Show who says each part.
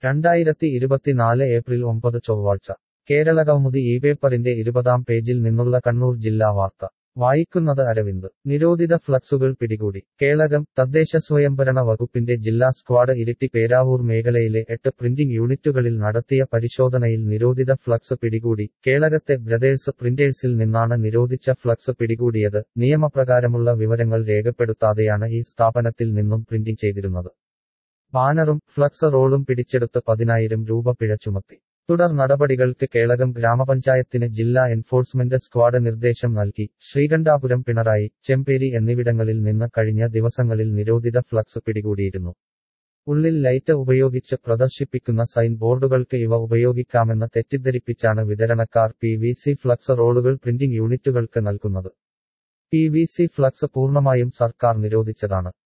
Speaker 1: രണ്ടായിരത്തി ഇരുപത്തിനാല് ഏപ്രിൽ ഒമ്പത് ചൊവ്വാഴ്ച കേരള കൗമുദി ഈ പേപ്പറിന്റെ ഇരുപതാം പേജിൽ നിന്നുള്ള കണ്ണൂർ ജില്ലാ വാർത്ത വായിക്കുന്നത് അരവിന്ദ് നിരോധിത ഫ്ലക്സുകൾ പിടികൂടി കേളകം തദ്ദേശ സ്വയംഭരണ വകുപ്പിന്റെ ജില്ലാ സ്ക്വാഡ് ഇരിട്ടി പേരാവൂർ മേഖലയിലെ എട്ട് പ്രിന്റിംഗ് യൂണിറ്റുകളിൽ നടത്തിയ പരിശോധനയിൽ നിരോധിത ഫ്ലക്സ് പിടികൂടി കേളകത്തെ ബ്രദേഴ്സ് പ്രിന്റേഴ്സിൽ നിന്നാണ് നിരോധിച്ച ഫ്ലക്സ് പിടികൂടിയത് നിയമപ്രകാരമുള്ള വിവരങ്ങൾ രേഖപ്പെടുത്താതെയാണ് ഈ സ്ഥാപനത്തിൽ നിന്നും പ്രിന്റിംഗ് ചെയ്തിരുന്നത് ബാനറും ഫ്ലക്സ് റോളും പിടിച്ചെടുത്ത് പതിനായിരം രൂപ പിഴ ചുമത്തി തുടർ നടപടികൾക്ക് കേളകം ഗ്രാമപഞ്ചായത്തിന് ജില്ലാ എൻഫോഴ്സ്മെന്റ് സ്ക്വാഡ് നിർദ്ദേശം നൽകി ശ്രീകണ്ഠാപുരം പിണറായി ചെമ്പേരി എന്നിവിടങ്ങളിൽ നിന്ന് കഴിഞ്ഞ ദിവസങ്ങളിൽ നിരോധിത ഫ്ലക്സ് പിടികൂടിയിരുന്നു ഉള്ളിൽ ലൈറ്റ് ഉപയോഗിച്ച് പ്രദർശിപ്പിക്കുന്ന സൈൻ ബോർഡുകൾക്ക് ഇവ ഉപയോഗിക്കാമെന്ന് തെറ്റിദ്ധരിപ്പിച്ചാണ് വിതരണക്കാർ പി വി സി ഫ്ലക്സ് റോളുകൾ പ്രിന്റിംഗ് യൂണിറ്റുകൾക്ക് നൽകുന്നത് പി വി സി ഫ്ലക്സ് പൂർണ്ണമായും സർക്കാർ നിരോധിച്ചതാണ്